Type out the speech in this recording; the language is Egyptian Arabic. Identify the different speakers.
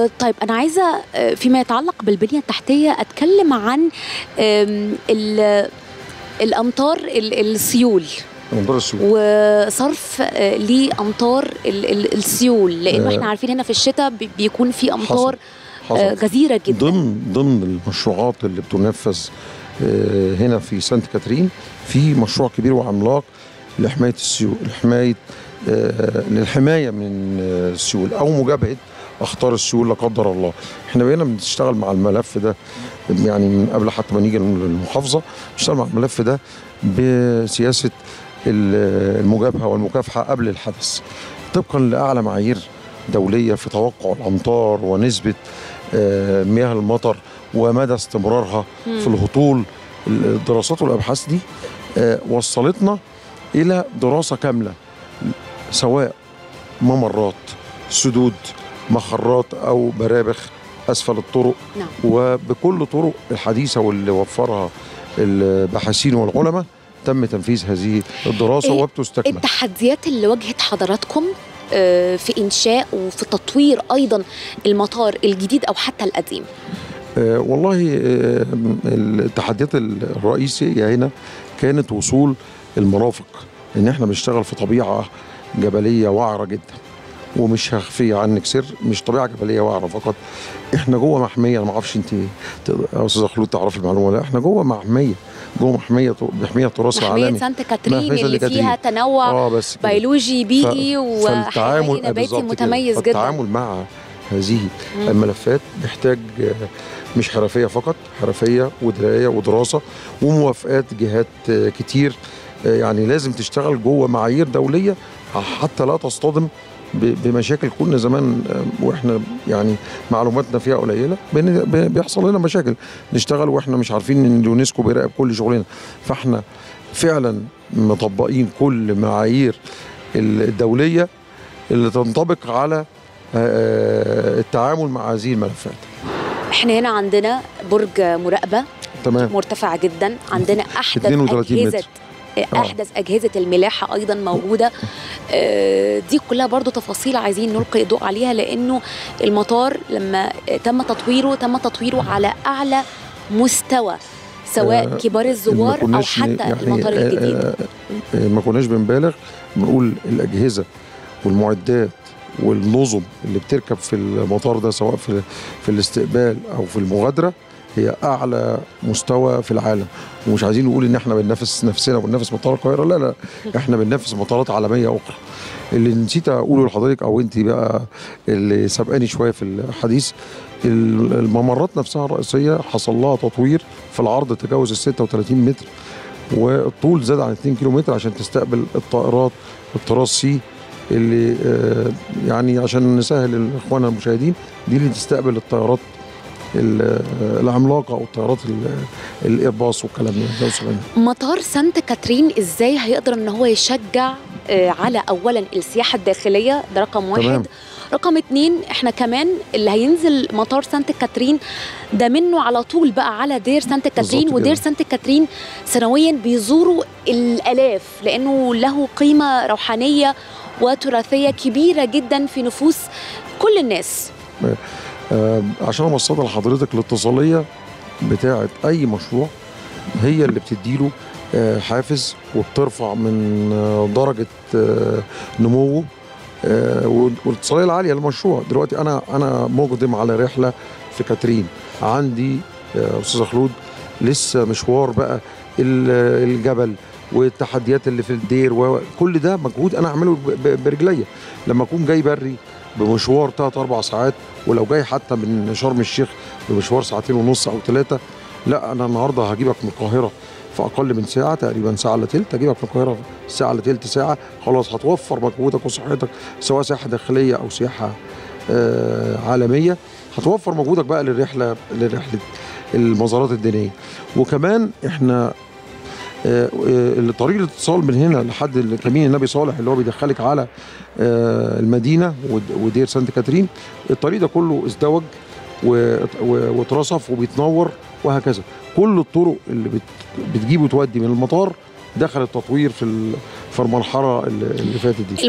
Speaker 1: آه طيب انا عايزه آه، فيما يتعلق بالبنيه التحتيه اتكلم عن آم، ال- الامطار ال- السيول
Speaker 2: منظار السوق
Speaker 1: وصرف آه، لامطار ال- ال- السيول لانه
Speaker 2: آه.
Speaker 1: احنا عارفين هنا في الشتاء بي- بيكون في امطار
Speaker 2: حصل.
Speaker 1: آه، غزيره جدا
Speaker 2: ضمن ضمن المشروعات اللي بتنفذ آه، هنا في سانت كاترين في مشروع كبير وعملاق لحمايه السيول لحمايه آه، للحمايه من آه، السيول او مجابهه اخطار السيول لا قدر الله احنا بقينا بنشتغل مع الملف ده يعني من قبل حتى ما نيجي للمحافظه بنشتغل مع الملف ده بسياسه ال- المجابهه والمكافحه قبل الحدث طبقا لاعلى معايير دوليه في توقع الامطار ونسبه آه، مياه المطر ومدى استمرارها في الهطول الدراسات والابحاث دي آه، وصلتنا الى دراسه كامله سواء ممرات سدود مخرات او برابخ اسفل الطرق
Speaker 1: نعم.
Speaker 2: وبكل طرق الحديثه واللي وفرها الباحثين والعلماء تم تنفيذ هذه الدراسه
Speaker 1: إيه
Speaker 2: وبتستكمل
Speaker 1: التحديات اللي واجهت حضراتكم آه، في انشاء وفي تطوير ايضا المطار الجديد او حتى القديم
Speaker 2: آه، والله آه، التحديات الرئيسية هنا كانت وصول المرافق ان احنا بنشتغل في طبيعة جبلية وعرة جدا ومش هخفي عنك سر مش طبيعة جبلية وعرة فقط احنا جوه محمية انا ما اعرفش انت تقدر- يا استاذة خلود تعرفي المعلومة ولا لا احنا جوه محمية جوه محمية محمية التراث
Speaker 1: محمية
Speaker 2: العالمي
Speaker 1: سانت كاترين
Speaker 2: محمية سانت
Speaker 1: اللي
Speaker 2: كاترين.
Speaker 1: فيها تنوع
Speaker 2: اه بس كده.
Speaker 1: بيولوجي بيئي
Speaker 2: ف-
Speaker 1: وحيواني
Speaker 2: آه،
Speaker 1: نباتي
Speaker 2: بالظبط كده.
Speaker 1: متميز جدا
Speaker 2: فالتعامل مع هذه
Speaker 1: مم.
Speaker 2: الملفات بيحتاج آه، مش حرفيه فقط حرفيه ودرايه ودراسه وموافقات جهات آه، كتير آه، يعني لازم تشتغل جوه معايير دوليه حتى لا تصطدم ب- بمشاكل كنا زمان آه، واحنا يعني معلوماتنا فيها قليله بن- ب- بيحصل لنا مشاكل نشتغل واحنا مش عارفين ان اليونسكو بيراقب كل شغلنا فاحنا فعلا مطبقين كل معايير الدوليه اللي تنطبق على آه، التعامل مع هذه الملفات
Speaker 1: احنا هنا عندنا برج مراقبه
Speaker 2: تمام
Speaker 1: مرتفع جدا عندنا احدث
Speaker 2: 32
Speaker 1: اجهزه
Speaker 2: متر.
Speaker 1: احدث اجهزه الملاحه ايضا موجوده آه، دي كلها برضو تفاصيل عايزين نلقي الضوء عليها لانه المطار لما تم تطويره تم تطويره على اعلى مستوى سواء
Speaker 2: آه،
Speaker 1: كبار
Speaker 2: ما
Speaker 1: الزوار او
Speaker 2: كناش ن-
Speaker 1: حتى
Speaker 2: يعني
Speaker 1: المطار
Speaker 2: آه،
Speaker 1: الجديد
Speaker 2: آه، آه، ما كناش بنبالغ بنقول الاجهزه والمعدات والنظم اللي بتركب في المطار ده سواء في في الاستقبال او في المغادره هي اعلى مستوى في العالم ومش عايزين نقول ان احنا بننافس نفسنا وبننافس مطار القاهره لا لا احنا بننافس مطارات عالميه اخرى اللي نسيت اقوله لحضرتك او انت بقى اللي سبقاني شويه في الحديث ال- الممرات نفسها الرئيسيه حصل لها تطوير في العرض تجاوز ال 36 متر والطول زاد عن 2 كيلو متر عشان تستقبل الطائرات الطراز سي اللي آه، يعني عشان نسهل لاخواننا المشاهدين دي اللي تستقبل الطيارات ال- آه، العملاقه او الطيارات ال- الايرباص والكلام ده ده وصلنا.
Speaker 1: مطار سانت كاترين ازاي هيقدر ان هو يشجع آه، على اولا السياحه الداخليه ده رقم واحد
Speaker 2: تمام.
Speaker 1: رقم اتنين احنا كمان اللي هينزل مطار سانت كاترين ده منه على طول بقى على دير سانت كاترين
Speaker 2: بالظبط
Speaker 1: ودير
Speaker 2: كده.
Speaker 1: سانت كاترين سنويا بيزوروا الالاف لانه له قيمه روحانيه وتراثيه كبيره جدا في نفوس كل الناس
Speaker 2: آه، عشان اوصلها لحضرتك الاتصاليه بتاعه اي مشروع هي اللي بتديله آه، حافز وبترفع من آه، درجه آه، نموه آه، والاتصاليه العاليه للمشروع دلوقتي انا انا مقدم على رحله في كاترين عندي آه، استاذ خلود لسه مشوار بقى ال- الجبل والتحديات اللي في الدير وكل ده مجهود انا اعمله ب- ب- برجليا لما اكون جاي بري بمشوار ثلاث اربع ساعات ولو جاي حتى من شرم الشيخ بمشوار ساعتين ونص او ثلاثه لا انا النهارده هجيبك من القاهره في اقل من ساعه تقريبا ساعه الا تلت اجيبك من القاهره ساعه الا تلت ساعه خلاص هتوفر مجهودك وصحتك سواء سياحه داخليه او سياحه آه عالميه هتوفر مجهودك بقى للرحله لرحله المزارات الدينيه وكمان احنا آه، آه، طريق الاتصال من هنا لحد كمين النبي صالح اللي هو بيدخلك على آه، المدينه ود- ودير سانت كاترين الطريق ده كله ازدوج و- و- واترصف وبيتنور وهكذا كل الطرق اللي بت- بتجيب وتودي من المطار دخل التطوير في ال- في المرحله اللي اللي فاتت دي